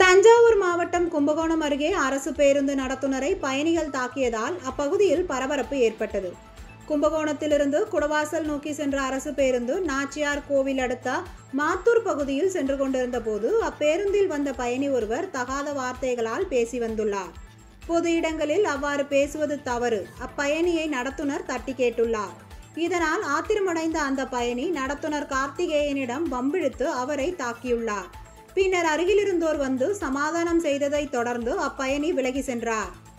தஞ்சாவூர் மாவட்டம் கும்பகோணம் அருகே அரசு பேருந்து நடத்துனரை பயணிகள் தாக்கியதால் அப்பகுதியில் பரபரப்பு ஏற்பட்டது கும்பகோணத்திலிருந்து குடவாசல் நோக்கி சென்ற அரசு பேருந்து நாச்சியார் கோவில் அடுத்த மாத்தூர் பகுதியில் சென்று கொண்டிருந்த போது அப்பேருந்தில் வந்த பயணி ஒருவர் தகாத வார்த்தைகளால் பேசி வந்துள்ளார் பொது இடங்களில் அவ்வாறு பேசுவது தவறு அப்பயணியை நடத்துனர் தட்டி கேட்டுள்ளார் இதனால் ஆத்திரமடைந்த அந்த பயணி நடத்துனர் கார்த்திகேயனிடம் வம்பிழுத்து அவரை தாக்கியுள்ளார் பின்னர் அருகிலிருந்தோர் வந்து சமாதானம் செய்ததைத் தொடர்ந்து அப்பயணி விலகி சென்றார்